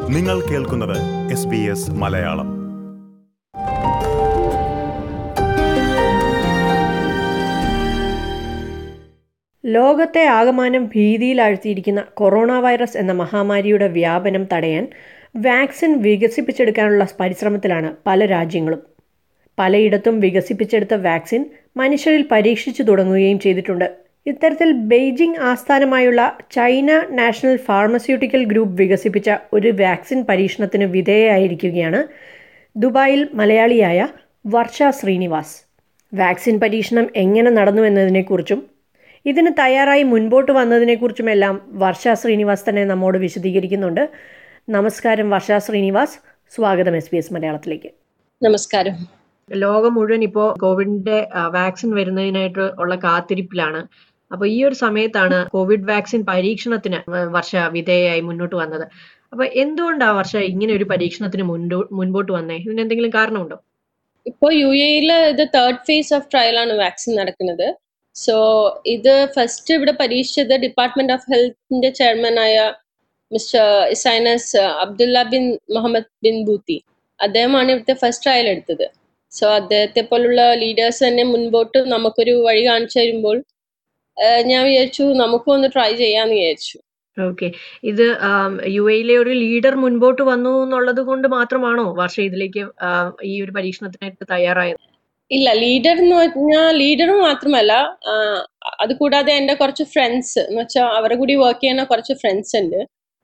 നിങ്ങൾ കേൾക്കുന്നത് S B S Malayalam ലോകത്തെ ആകമാനം ഭീതിയിലാഴ്ത്തിയിരിക്കുന്ന കൊറോണ വൈറസ് എന്ന മഹാമാരിയുടെ വ്യാപനം തടയാൻ വാക്സിൻ വികസിപ്പിച്ചെടുക്കാനുള്ള പരിശ്രമത്തിലാണ് പല രാജ്യങ്ങളും പലയിടത്തും വികസിപ്പിച്ചെടുത്ത വാക്സിൻ മനുഷ്യരിൽ പരീക്ഷിച്ചു തുടങ്ങുകയും ചെയ്തിട്ടുണ്ട് ഇത്തരത്തിൽ ബെയ്ജിംഗ് ആസ്ഥാനമായുള്ള ചൈന നാഷണൽ ഫാർമസ്യൂട്ടിക്കൽ ഗ്രൂപ്പ് വികസിപ്പിച്ച ഒരു വാക്സിൻ പരീക്ഷണത്തിന് വിധേയമായിരിക്കുകയാണ് ദുബായിൽ മലയാളിയായ വർഷ ശ്രീനിവാസ് വാക്സിൻ പരീക്ഷണം എങ്ങനെ നടന്നു എന്നതിനെക്കുറിച്ചും ഇതിന് തയ്യാറായി മുൻപോട്ട് വന്നതിനെക്കുറിച്ചുമെല്ലാം വർഷ ശ്രീനിവാസ് തന്നെ നമ്മോട് വിശദീകരിക്കുന്നുണ്ട് നമസ്കാരം വർഷ ശ്രീനിവാസ് സ്വാഗതം എസ് ബി എസ് മലയാളത്തിലേക്ക് നമസ്കാരം ലോകം മുഴുവൻ ഇപ്പോൾ കോവിഡിന്റെ ആ, വാക്സിൻ വരുന്നതിനായിട്ട് ഉള്ള കാത്തിരിപ്പിലാണ് അപ്പൊ ഈ ഒരു സമയത്താണ് കോവിഡ് വാക്സിൻ പരീക്ഷണത്തിന് വ- വർഷ വിധേയയായി മുന്നോട്ട് വന്നത് അപ്പൊ എന്തുകൊണ്ടാ വർഷ ഇങ്ങനെ ഒരു പരീക്ഷണത്തിന് മുൻപോ മുൻപോട്ട് വന്നേ ഇതിന് എന്തെങ്കിലും കാരണമുണ്ടോ ഇപ്പോൾ യു എയിൽ ഇത് തേർഡ് ഫേസ് ഓഫ് ട്രയൽ ആണ് വാക്സിൻ നടക്കുന്നത് സോ ഇത് ഫസ്റ്റ് ഇവിടെ പരീക്ഷിച്ചത് ഡിപ്പാർട്ട്മെന്റ് ഓഫ് ഹെൽത്തിന്റെ ചെയർമാനായ മിസ്റ്റർ ഇസൈനസ് Abdullah bin Mohammed bin Butti അദ്ദേഹമാണ് ഇവിടുത്തെ ഫസ്റ്റ് ട്രയൽ എടുത്തത് സോ അദ്ദേഹത്തെ പോലുള്ള ലീഡേഴ്സ് തന്നെ മുൻപോട്ട് നമുക്കൊരു വഴി കാണിച്ചു തരുമ്പോൾ ആഹ് ഞാൻ വിചാരിച്ചു നമുക്കും ഒന്ന് ട്രൈ ചെയ്യാന്ന് വിചാരിച്ചു ഓക്കെ ഇത് ആം, യു എയിലെ ഒരു ലീഡർ മുൻപോട്ട് വന്നു എന്നുള്ളത് കൊണ്ട് മാത്രമാണോ വർഷ ഇതിലേക്ക് ആ, ഈ ഒരു പരീക്ഷണത്തിനായിട്ട് തയ്യാറായത് ഇല്ല ലീഡർ എന്ന് പറഞ്ഞാൽ ലീഡർ മാത്രമല്ല ആഹ് അത് കൂടാതെ എൻ്റെ കുറച്ച് ഫ്രണ്ട്സ് എന്ന് വെച്ചാൽ അവരുടെ കൂടി വർക്ക് ചെയ്യുന്ന കുറച്ച് ഫ്രണ്ട്സ് ഉണ്ട്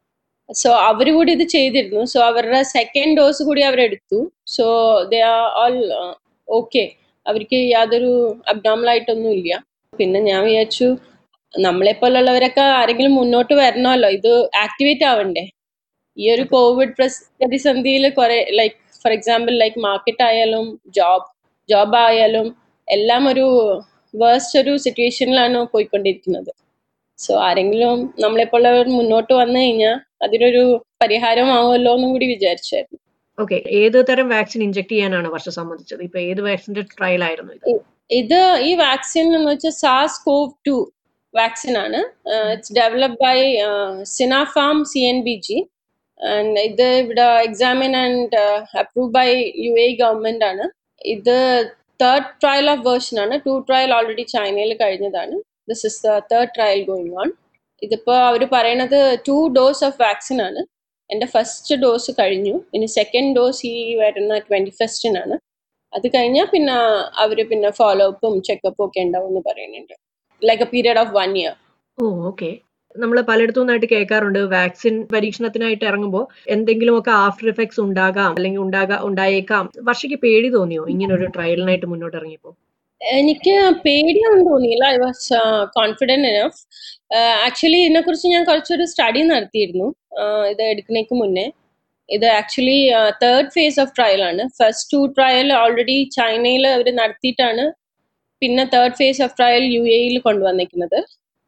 സോ അവർ കൂടി ഇത് ചെയ്തിരുന്നു സോ അവരുടെ സെക്കൻഡ് ഡോസ് കൂടി അവരെടുത്തു so they are all okay അവർക്ക് യാതൊരു അബ്ഡോമൽ ആയിട്ടൊന്നും ഇല്ല പിന്നെ ഞാൻ വിചാരിച്ചു നമ്മളെപ്പോലുള്ളവരൊക്കെ ആരെങ്കിലും മുന്നോട്ട് വരണമല്ലോ ഇത് ആക്ടിവേറ്റ് ആവണ്ടേ ഈ ഒരു കോവിഡ് പ്രതിസന്ധിയിൽ കുറെ like for example like market ആയാലും ജോബ് ജോബ് ആയാലും എല്ലാം ഒരു വേഴ്സ്റ്റ് ഒരു സിറ്റുവേഷനിലാണ് പോയിക്കൊണ്ടിരിക്കുന്നത് സോ ആരെങ്കിലും നമ്മളെപ്പോലുള്ളവർ മുന്നോട്ട് വന്നു കഴിഞ്ഞാൽ അതിനൊരു പരിഹാരമാവുമല്ലോ എന്നും കൂടി വിചാരിച്ചായിരുന്നു ഓക്കെ ഏത് തരം വാക്സിൻ ഇഞ്ചെക്ട് ചെയ്യാനാണ് വർഷ സമ്മതിച്ചത് ഇപ്പൊ ഏത് വാക്സിന്റെ ട്രയൽ ആയിരുന്നു ഇത് ഇത് ഈ വാക്സിൻ എന്ന് വെച്ചാൽ സാസ് കോവ് ടു വാക്സിൻ ആണ് it's developed by Sinopharm C N B G and ഇത് ഇവിടെ examine and approve by U A government ആണ് ഇത് തേർഡ് ട്രയൽ ഓഫ് വേർഷൻ ആണ് ടു ട്രയൽ ഓൾറെഡി ചൈനയിൽ കഴിഞ്ഞതാണ് this is the third trial going on ഇതിപ്പോൾ അവർ പറയണത് ടു ഡോസ് ഓഫ് വാക്സിൻ ആണ് എൻ്റെ ഫസ്റ്റ് ഡോസ് കഴിഞ്ഞു ഇനി സെക്കൻഡ് ഡോസ് ഈ വരുന്ന ട്വൻറ്റി ഫസ്റ്റിനാണ് അത് കഴിഞ്ഞാൽ പിന്നെ അവർ പിന്നെ ഫോളോ അപ്പും ചെക്കപ്പും ഒക്കെ ഉണ്ടാവും എന്ന് പറയുന്നുണ്ട് like a period of one year oh okay നമ്മൾ പലയിടത്തു നിന്നായിട്ട് കേൾക്കാറുണ്ട് വാക്സിൻ പരീക്ഷണത്തിനായിട്ട് ഇറങ്ങുമ്പോൾ എന്തെങ്കിലുമൊക്കെ ആഫ്റ്റർ എഫക്ട്സ് ഉണ്ടാകാം അല്ലെങ്കിൽ ഉണ്ടാകാ ഉണ്ടായേക്കാം വർഷയ്ക്ക് പേടി തോന്നിയോ ഇങ്ങനെ ഒരു ട്രയലിനായിട്ട് മുന്നോട്ട് ഇറങ്ങിയപ്പോൾ എനിക്ക് പേടിയൊന്നും തോന്നിയില്ല I was confident enough actually ഇതിനെക്കുറിച്ച് ഞാൻ കുറച്ചൊരു സ്റ്റഡി നടത്തിയിരുന്നു ആഹ് ഇത് എടുക്കുന്നതിന് മുന്നേ ഇത് actually third phase of trial ആണ് ഫസ്റ്റ് ടു ട്രയൽ ഓൾറെഡി ചൈനയിൽ അവർ നടത്തിയിട്ടാണ് പിന്നെ third phase of trial U എയിൽ കൊണ്ടുവന്നിരിക്കുന്നത്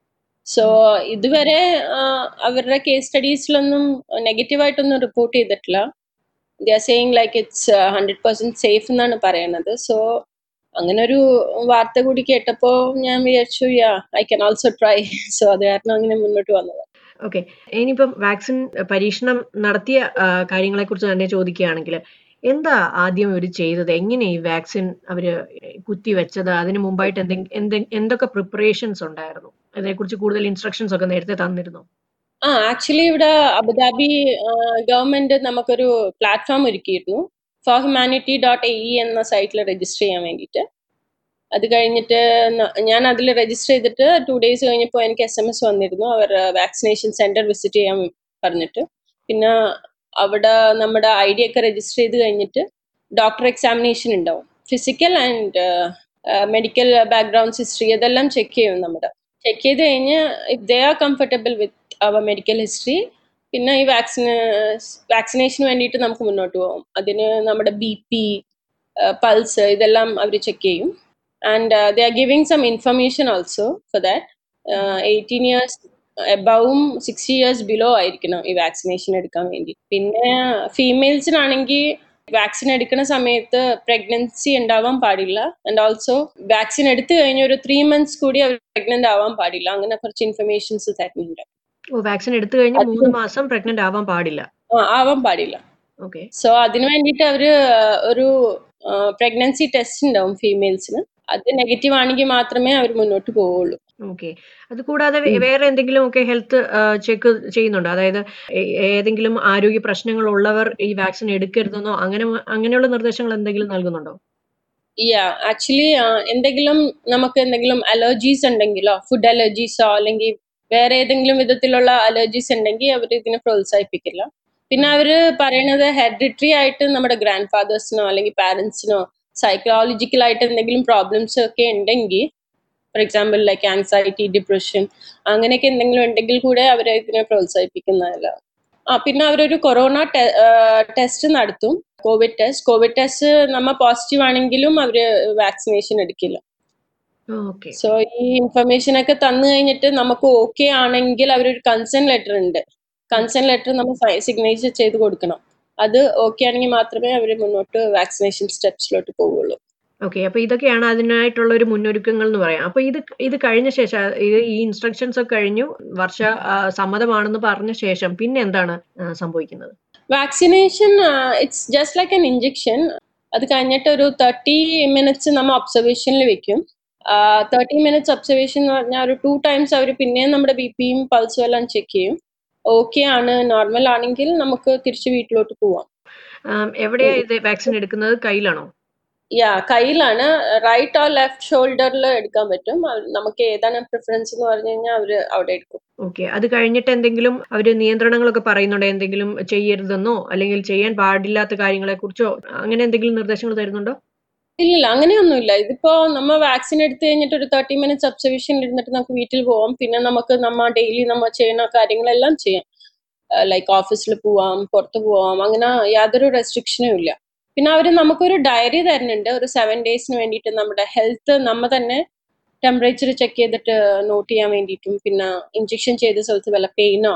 സോ ഇതുവരെ ആഹ് അവരുടെ കേസ് സ്റ്റഡീസിലൊന്നും നെഗറ്റീവായിട്ടൊന്നും റിപ്പോർട്ട് ചെയ്തിട്ടില്ല they are saying like it's hundred percent safe എന്നാണ് പറയുന്നത് സോ അങ്ങനെ ഒരു വാർത്ത കൂടി കേട്ടപ്പോൾ ഞാൻ വിചാരിച്ചു yeah I can also try so അത് കാരണം അങ്ങനെ മുന്നോട്ട് വന്നത് ഓക്കെ ഇനിയിപ്പം വാക്സിൻ പരീക്ഷണം നടത്തിയ കാര്യങ്ങളെ കുറിച്ച് തന്നെ ചോദിക്കുകയാണെങ്കിൽ എന്താ ആദ്യം ഇവർ ചെയ്തത് എങ്ങനെ ഈ വാക്സിൻ അവര് കുത്തി വെച്ചത് അതിന് മുമ്പായിട്ട് എന്തെ- എന്തെ- എന്തൊക്കെ പ്രിപ്പറേഷൻസ് ഉണ്ടായിരുന്നു അതിനെക്കുറിച്ച് കൂടുതൽ ഇൻസ്ട്രക്ഷൻസ് ഒക്കെ നേരത്തെ തന്നിരുന്നു ആ ആക്ച്വലി ഇവിടെ അബുദാബി ഗവൺമെന്റ് നമുക്കൊരു പ്ലാറ്റ്ഫോം ഒരുക്കിയിരുന്നു for humanity dot A E എന്ന സൈറ്റിൽ രജിസ്റ്റർ ചെയ്യാൻ വേണ്ടിയിട്ട് അത് കഴിഞ്ഞിട്ട് ന- ഞാൻ അതിൽ രജിസ്റ്റർ ചെയ്തിട്ട് ടു ഡേയ്സ് കഴിഞ്ഞപ്പോൾ എനിക്ക് എസ് എം എസ് വന്നിരുന്നു അവർ വാക്സിനേഷൻ സെന്റർ വിസിറ്റ് ചെയ്യാൻ പറഞ്ഞിട്ട് പിന്നെ അവിടെ നമ്മുടെ ഐ ഡി ഒക്കെ രജിസ്റ്റർ ചെയ്ത് കഴിഞ്ഞിട്ട് ഡോക്ടർ എക്സാമിനേഷൻ ഉണ്ടാവും physical and medical background history അതെല്ലാം ചെക്ക് ചെയ്യും നമ്മുടെ ചെക്ക് ചെയ്ത് കഴിഞ്ഞ് if they are comfortable with അവർ മെഡിക്കൽ ഹിസ്റ്ററി പിന്നെ ഈ വാക്സിന് വാക്സിനേഷന് വേണ്ടിയിട്ട് നമുക്ക് മുന്നോട്ട് പോകും അതിന് നമ്മുടെ ബി പി പൾസ് ഇതെല്ലാം അവർ ചെക്ക് ചെയ്യും and they are giving some information also for that eighteen years എബവും സിക്സ്റ്റി ഇയേഴ്സ് ബിലോ ആയിരിക്കണം ഈ വാക്സിനേഷൻ എടുക്കാൻ വേണ്ടി പിന്നെ ഫീമെയിൽസിനാണെങ്കിൽ വാക്സിൻ എടുക്കുന്ന സമയത്ത് പ്രഗ്നൻസി ഉണ്ടാവാൻ പാടില്ല ആൻഡ് ഓൾസോ വാക്സിൻ എടുത്തു കഴിഞ്ഞ ഒരു ത്രീ മന്ത്സ് കൂടി അവർ പ്രഗ്നന്റ് ആവാൻ പാടില്ല അങ്ങനെ കുറച്ച് ഇൻഫർമേഷൻസ് തരുന്നുണ്ട് ഓ വാക്സിൻ എടുത്തു കഴിഞ്ഞ് മൂന്ന് മാസം പ്രഗ്നന്റ് ആവാൻ പാടില്ല ആ, ആവാൻ പാടില്ല ഓക്കെ സോ അതിന് വേണ്ടിയിട്ട് അവര് ഒരു പ്രഗ്നൻസി ടെസ്റ്റ് ഉണ്ടാവും ഫീമെയിൽസിന് അത് നെഗറ്റീവ് ആണെങ്കിൽ മാത്രമേ അവർ മുന്നോട്ട് പോവുള്ളൂ ഓക്കെ അത് കൂടാതെ വേ- വേറെ എന്തെങ്കിലും ഒക്കെ ഹെൽത്ത് ചെക്ക് ചെയ്യുന്നുണ്ടോ അതായത് ഏ- ഏതെങ്കിലും ആരോഗ്യ പ്രശ്നങ്ങൾ ഉള്ളവർ ഈ വാക്സിൻ എടുക്കരുതെന്നോ അങ്ങനെ അങ്ങനെയുള്ള നിർദ്ദേശങ്ങൾ എന്തെങ്കിലും നൽകുന്നുണ്ടോ യാ ആക്ച്വലി എന്തെങ്കിലും നമുക്ക് എന്തെങ്കിലും അലർജീസ് ഉണ്ടെങ്കിലോ ഫുഡ് അലർജീസോ അല്ലെങ്കിൽ വേറെ ഏതെങ്കിലും വിധത്തിലുള്ള അലർജീസ് ഉണ്ടെങ്കിൽ അവർ ഇതിനെ പ്രോത്സാഹിപ്പിക്കില്ല പിന്നെ അവര് പറയണത് ഹെറിഡിറ്ററി ആയിട്ട് നമ്മുടെ ഗ്രാൻഡ് ഫാദേഴ്സിനോ അല്ലെങ്കിൽ പാരന്റ്സിനോ സൈക്കോളജിക്കൽ ആയിട്ട് എന്തെങ്കിലും പ്രോബ്ലംസ് ഒക്കെ ഉണ്ടെങ്കിൽ for example like anxiety depression അങ്ങനെയൊക്കെ എന്തെങ്കിലും ഉണ്ടെങ്കിൽ കൂടെ അവരെ ഇതിനെ പ്രോത്സാഹിപ്പിക്കുന്നതല്ല ആ പിന്നെ അവരൊരു കൊറോണ ടെസ്റ്റ് നടത്തും കോവിഡ് ടെസ്റ്റ് കോവിഡ് ടെസ്റ്റ് നമ്മ പോസിറ്റീവ് ആണെങ്കിലും അവര് വാക്സിനേഷൻ എടുക്കില്ല ഓക്കെ സോ ഈ ഇൻഫർമേഷൻ ഒക്കെ തന്നു കഴിഞ്ഞിട്ട് നമുക്ക് ഓക്കെ ആണെങ്കിൽ അവരൊരു കൺസേൺ ലെറ്റർ ഉണ്ട് കൺസേൺ ലെറ്റർ നമ്മൾ സിഗ്നേച്ചർ ചെയ്ത് കൊടുക്കണം അത് ഓക്കെ ആണെങ്കിൽ മാത്രമേ അവർ മുന്നോട്ട് വാക്സിനേഷൻ സ്റ്റെപ്സിലോട്ട് പോവുള്ളൂ ഓക്കെ അപ്പൊ ഇതൊക്കെയാണ് അതിനായിട്ടുള്ള ഒരു മുന്നൊരുക്കങ്ങൾ എന്ന് പറയാം അപ്പൊ ഇത് ഇത് കഴിഞ്ഞ ശേഷം ഇത് ഈ ഇൻസ്ട്രക്ഷൻസ് ഒക്കെ കഴിഞ്ഞു വർഷ ആ, സമ്മതമാണെന്ന് പറഞ്ഞ ശേഷം പിന്നെ എന്താണ് ആ, സംഭവിക്കുന്നത് vaccination it's just like an injection അത് കഴിഞ്ഞിട്ട് ഒരു തേർട്ടി മിനിറ്റ്സ് നമ്മൾ ഒബ്സർവേഷനിൽ വെക്കും തേർട്ടി മിനിറ്റ്സ് ഒബ്സർവേഷൻ എന്ന് പറഞ്ഞാൽ ഒരു ടു ടൈംസ് അവർ പിന്നെയും നമ്മുടെ ബി പിയും പൾസും എല്ലാം ചെക്ക് ചെയ്യും ഓക്കെ ആണ് നോർമൽ ആണെങ്കിൽ നമുക്ക് തിരിച്ച് വീട്ടിലോട്ട് പോവാം ആം, എവിടെയാ ഇത് വാക്സിൻ എടുക്കുന്നത് കയ്യിലാണോ യാ കയ്യിലാണ് റൈറ്റ് ഓർ ലെഫ്റ്റ് ഷോൾഡറിൽ എടുക്കാൻ പറ്റും അവര് നമുക്ക് ഏതാണ് പ്രിഫറൻസ് എന്ന് പറഞ്ഞു കഴിഞ്ഞാൽ അവര് അവിടെ എടുക്കും ഓക്കെ അത് കഴിഞ്ഞിട്ട് എന്തെങ്കിലും അവര് നിയന്ത്രണങ്ങളൊക്കെ പറയുന്നുണ്ടോ എന്തെങ്കിലും ചെയ്യരുതെന്നോ അല്ലെങ്കിൽ ചെയ്യാൻ പാടില്ലാത്ത കാര്യങ്ങളെ കുറിച്ചോ അങ്ങനെ എന്തെങ്കിലും നിർദ്ദേശങ്ങൾ തരുന്നുണ്ടോ ഇല്ലില്ല അങ്ങനെയൊന്നുമില്ല ഇതിപ്പോ നമ്മ വാക്സിൻ എടുത്തു കഴിഞ്ഞിട്ട് ഒരു തേർട്ടി മിനിറ്റ്സ് ഒബ്സർവേഷനിൽ ഇരുന്നിട്ട് നമുക്ക് വീട്ടിൽ പോവാം പിന്നെ നമുക്ക് നമ്മ ഡെയിലി നമ്മ ചെയ്യുന്ന കാര്യങ്ങളെല്ലാം ചെയ്യാം ലൈക്ക് ഓഫീസിൽ പോവാം പുറത്ത് പോവാം അങ്ങനെ യാതൊരു റെസ്ട്രിക്ഷനും ഇല്ല പിന്നെ അവർ നമുക്കൊരു ഡയറി തരുന്നുണ്ട് ഒരു സെവൻ ഡേയ്സിന് വേണ്ടിയിട്ട് നമ്മുടെ ഹെൽത്ത് നമ്മ തന്നെ ടെമ്പറേച്ചർ ചെക്ക് ചെയ്തിട്ട് നോട്ട് ചെയ്യാൻ വേണ്ടിയിട്ടും പിന്നെ ഇഞ്ചെക്ഷൻ ചെയ്ത സ്ഥലത്ത് വല്ല പെയിനോ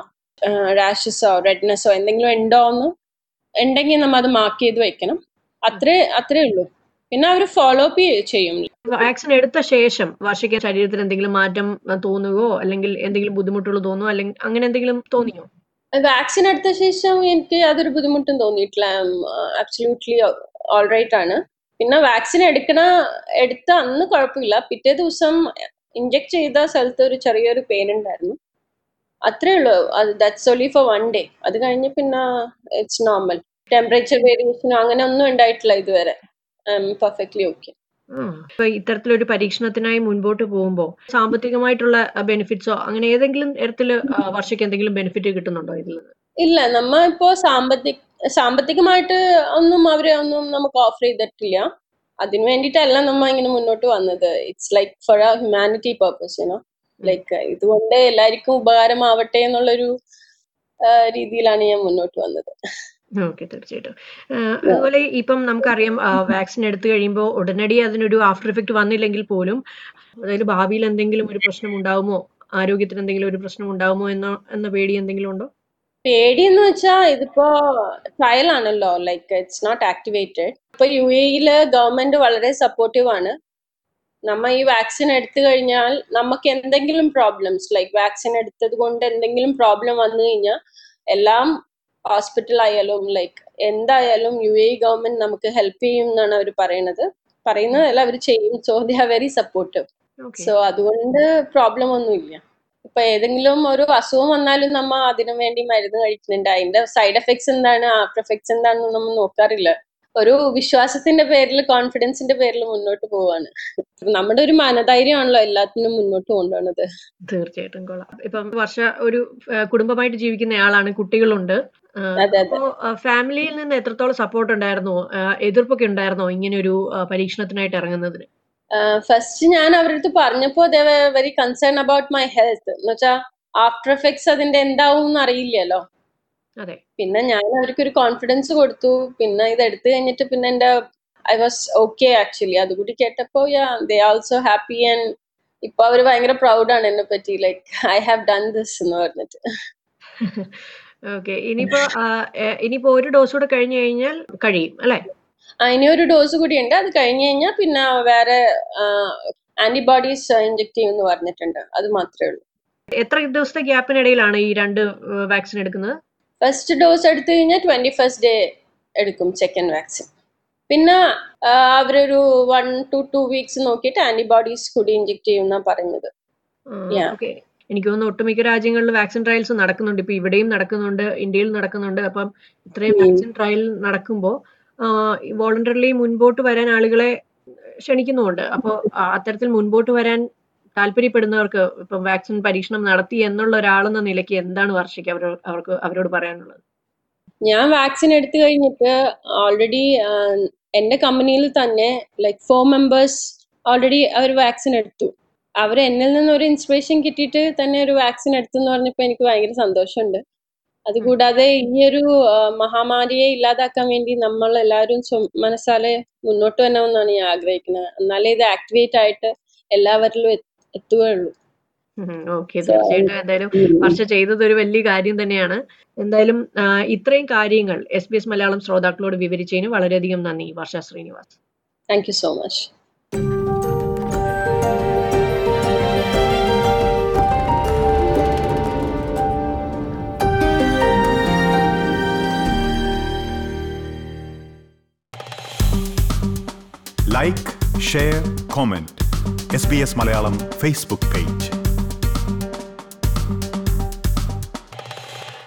റാഷസോ റെഡ്നെസ്സോ എന്തെങ്കിലും ഉണ്ടോ എന്ന് ഉണ്ടെങ്കിൽ നമ്മ അത് മാർക്ക് ചെയ്ത് വെക്കണം അത്രേ അത്രേ ഉള്ളൂ പിന്നെ അവർ ഫോളോ അപ്പ് ചെയ്യും വാക്സിൻ എടുത്ത ശേഷം വാർഷിക ശരീരത്തിൽ എന്തെങ്കിലും മാറ്റം ആ, തോന്നുകയോ അല്ലെങ്കിൽ എന്തെങ്കിലും ബുദ്ധിമുട്ടുകൾ തോന്നുകയോ അല്ലെങ്കിൽ അങ്ങനെ എന്തെങ്കിലും തോന്നിയോ വാക്സിൻ എടുത്ത ശേഷം എനിക്ക് യാതൊരു ബുദ്ധിമുട്ടും തോന്നിയിട്ടില്ല അബ്സല്യൂട്ട്ലി ഓൾറൈറ്റ് ആണ് പിന്നെ വാക്സിൻ എടുക്കണ എടുത്ത അന്ന് കുഴപ്പമില്ല പിറ്റേ ദിവസം ഇഞ്ചെക്ട് ചെയ്ത സ്ഥലത്ത് ഒരു ചെറിയൊരു പെയിൻ ഉണ്ടായിരുന്നു അത്രേ ഉള്ളൂ അത് that's only for one day അത് കഴിഞ്ഞ് പിന്നെ ഇറ്റ്സ് നോർമൽ ടെമ്പറേച്ചർ വേരിയേഷനോ അങ്ങനെ ഒന്നും ഉണ്ടായിട്ടില്ല ഇതുവരെ പെർഫെക്റ്റ്ലി ഓക്കെ ആ, ഇപ്പൊ ഇത്തരത്തിലൊരു പരീക്ഷണത്തിനായി മുൻപോട്ട് പോകുമ്പോൾ സാമ്പത്തികമായിട്ടുള്ള ബെനിഫിറ്റ്സോ അങ്ങനെ ഏതെങ്കിലും തരത്തില് ആ, വർഷയ്ക്ക് എന്തെങ്കിലും ബെനിഫിറ്റ് കിട്ടുന്നുണ്ടോ ഇതിൽ നിന്ന് ഇല്ല നമ്മ ഇപ്പോ സാമ്പത്തിക സാമ്പത്തികമായിട്ട് ഒന്നും അവരെ ഒന്നും നമുക്ക് ഓഫർ ചെയ്തിട്ടില്ല അതിനു വേണ്ടിയിട്ടല്ല നമ്മ ഇങ്ങനെ മുന്നോട്ട് വന്നത് it's like for a humanity purpose you know like ഇതുകൊണ്ട് എല്ലാവർക്കും ഉപകാരമാവട്ടെ എന്നുള്ളൊരു ആ, രീതിയിലാണ് ഞാൻ മുന്നോട്ട് വന്നത് ഓക്കെ തീർച്ചയായിട്ടും ആ, അതുപോലെ ഇപ്പം നമുക്കറിയാം വാക്സിൻ എടുത്തു കഴിയുമ്പോൾ ഉടനടി അതിനൊരു ആഫ്റ്റർ ഇഫക്റ്റ് വന്നില്ലെങ്കിൽ പോലും അതായത് ഭാവിയിൽ എന്തെങ്കിലും ഒരു പ്രശ്നം ഉണ്ടാവുമോ ആരോഗ്യത്തിന് എന്തെങ്കിലും ഒരു പ്രശ്നം ഉണ്ടാവുമോ എന്ന എന്ന പേടി എന്തെങ്കിലും ഉണ്ടോ പേടി എന്ന് വെച്ചാൽ ഇതിപ്പോ ട്രയൽ ആണല്ലോ ലൈക്ക് ഇറ്റ്സ് നോട്ട് ആക്ടിവേറ്റഡ് ഇപ്പൊ യു എയില് ഗവൺമെന്റ് വളരെ സപ്പോർട്ടീവ് ആണ് നമ്മ ഈ വാക്സിൻ എടുത്തു കഴിഞ്ഞാൽ നമുക്ക് എന്തെങ്കിലും പ്രോബ്ലംസ് ലൈക്ക് വാക്സിൻ എടുത്തത് കൊണ്ട് എന്തെങ്കിലും പ്രോബ്ലം വന്നു കഴിഞ്ഞാൽ എല്ലാം ഹോസ്പിറ്റൽ ആയാലും ലൈക്ക് എന്തായാലും യു എ ഗവൺമെന്റ് നമുക്ക് ഹെൽപ്പ് ചെയ്യും എന്നാണ് അവർ പറയുന്നത് പറയുന്നതല്ല അവർ ചെയ്യും so they are very supportive okay so അതുകൊണ്ട് പ്രോബ്ലം ഒന്നുമില്ല ഇപ്പൊ ഏതെങ്കിലും ഒരു അസുഖം വന്നാലും നമ്മ അതിനു വേണ്ടി മരുന്ന് കഴിക്കുന്നുണ്ട് അതിന്റെ സൈഡ് എഫക്ട്സ് എന്താണ് ആഫ്റ്റർ എഫക്ട്സ് എന്താണെന്ന് നമ്മൾ നോക്കാറില്ല ഒരു വിശ്വാസത്തിന്റെ പേരിൽ കോൺഫിഡൻസിന്റെ പേരിൽ മുന്നോട്ട് പോവാണ് നമ്മുടെ ഒരു മനധൈര്യമാണല്ലോ എല്ലാത്തിനും മുന്നോട്ട് കൊണ്ടുപോകുന്നത് തീർച്ചയായിട്ടും കൊള്ളാം ഇപ്പം വർഷ ഒരു ആ, കുടുംബമായിട്ട് ജീവിക്കുന്ന ആളാണ് കുട്ടികളുണ്ട് ആ, അതെ, അതെ. അപ്പോ ആ, ഫാമിലിയിൽ നിന്ന് എത്രത്തോളം സപ്പോർട്ട് ഉണ്ടായിരുന്നോ ആ, എതിർപ്പൊക്കെ ഉണ്ടായിരുന്നോ ഇങ്ങനെ ഒരു ആ, പരീക്ഷണത്തിനായിട്ട് ഇറങ്ങുന്നതിന് ഫസ്റ്റ് ഞാൻ അവരുടെ അടുത്ത് പറഞ്ഞപ്പോ they very concern about my health എന്ന് വെച്ചാൽ ആഫ്റ്റർ എഫക്ട്സ് അതിന്റെ എന്താവും എന്ന് അറിയില്ലല്ലോ അതെ പിന്നെ ഞാൻ അവർക്ക് ഒരു കോൺഫിഡൻസ് കൊടുത്തു പിന്നെ ഇത് എടുത്തു കഴിഞ്ഞിട്ട് പിന്നെ എന്റെ ഐ വാസ് ഓക്കെ ആക്ച്വലി അതുകൂടി കേട്ടപ്പോ yeah they also happy and ഇപ്പൊ അവര് ഭയങ്കര പ്രൗഡാണ് എന്നെ പറ്റി like I have done this എന്ന് പറഞ്ഞിട്ട് ഓക്കെ ഇനിയിപ്പോ ആ, എ, ഇനിയിപ്പോ ഒരു ഡോസ് കൂടെ കഴിഞ്ഞു കഴിഞ്ഞാൽ കഴിയും അല്ലെ ആ, ഇനി ഒരു ഡോസ് കൂടി ഉണ്ട് അത് കഴിഞ്ഞ് കഴിഞ്ഞാൽ പിന്നെ വേറെ ആന്റിബോഡീസ് ഇഞ്ചെക്ട് ചെയ്യുമെന്ന് പറഞ്ഞിട്ടുണ്ട് അത് മാത്രമേ ഉള്ളൂ എത്ര ദിവസത്തെ ഗ്യാപ്പിനിടയിലാണ് ഈ രണ്ട് വാക്സിൻ എടുക്കുന്നത് ഫസ്റ്റ് ഡോസ് എടുത്തു കഴിഞ്ഞാൽ ട്വന്റി ഫസ്റ്റ് ഡേ എടുക്കും സെക്കൻഡ് വാക്സിൻ പിന്നെ ആ, അവരൊരു വൺ ടു ടു വീക്സ് നോക്കിയിട്ട് ആന്റിബോഡീസ് കൂടി ഇഞ്ചെക്ട് ചെയ്യുമെന്നാ പറഞ്ഞത് Yeah. ഓക്കെ എനിക്ക് തോന്നുന്നു ഒട്ടുമിക്ക രാജ്യങ്ങളിൽ വാക്സിൻ ട്രയൽസ് നടക്കുന്നുണ്ട് ഇപ്പൊ ഇവിടെയും നടക്കുന്നുണ്ട് ഇന്ത്യയിൽ നടക്കുന്നുണ്ട് അപ്പം ഇത്രയും ഉം. വാക്സിൻ ട്രയൽ നടക്കുമ്പോൾ വോളണ്ടറിലി മുൻപോട്ട് വരാൻ ആളുകളെ ക്ഷണിക്കുന്നുമുണ്ട് അപ്പോൾ അത്തരത്തിൽ മുൻപോട്ട് വരാൻ താല്പര്യപ്പെടുന്നവർക്ക് ഇപ്പം വാക്സിൻ പരീക്ഷണം നടത്തി എന്നുള്ള ഒരാളെന്ന നിലയ്ക്ക് എന്താണ് വർഷിക്ക് അവർ അവർക്ക് അവരോട് പറയാനുള്ളത് ഞാൻ വാക്സിൻ എടുത്തു കഴിഞ്ഞിട്ട് ഓൾറെഡി എൻ്റെ കമ്പനിയിൽ തന്നെ ലൈക്ക് ഫോർ മെമ്പേഴ്സ് ഓൾറെഡി അവർ വാക്സിൻ എടുത്തു അവർ എന്നിൽ നിന്ന് ഒരു ഇൻസ്പിറേഷൻ കിട്ടിയിട്ട് തന്നെ ഒരു വാക്സിൻ എടുത്തു എന്ന് പറഞ്ഞപ്പോൾ എനിക്ക് ഭയങ്കര സന്തോഷമുണ്ട് അതുകൂടാതെ ഈ ഒരു ആ, മഹാമാരിയെ ഇല്ലാതാക്കാൻ വേണ്ടി നമ്മൾ എല്ലാവരും സ്വ- മനസ്സാലെ മുന്നോട്ട് വരണമെന്നാണ് ഞാൻ ആഗ്രഹിക്കുന്നത് എന്നാലേ ഇത് ആക്ടിവേറ്റ് ആയിട്ട് എല്ലാവരിലും എത്ത് എത്തുകയുള്ളൂ ഓക്കെ തീർച്ചയായിട്ടും എന്തായാലും വർഷ ചെയ്തത് ഒരു വലിയ കാര്യം തന്നെയാണ് എന്തായാലും ആ, ഇത്രയും കാര്യങ്ങൾ എസ് ബി എസ് മലയാളം ശ്രോതാക്കളോട് വിവരിച്ചതിന് വളരെയധികം നന്ദി Varsha Srinivas thank you so much like share comment S B S Malayalam Facebook page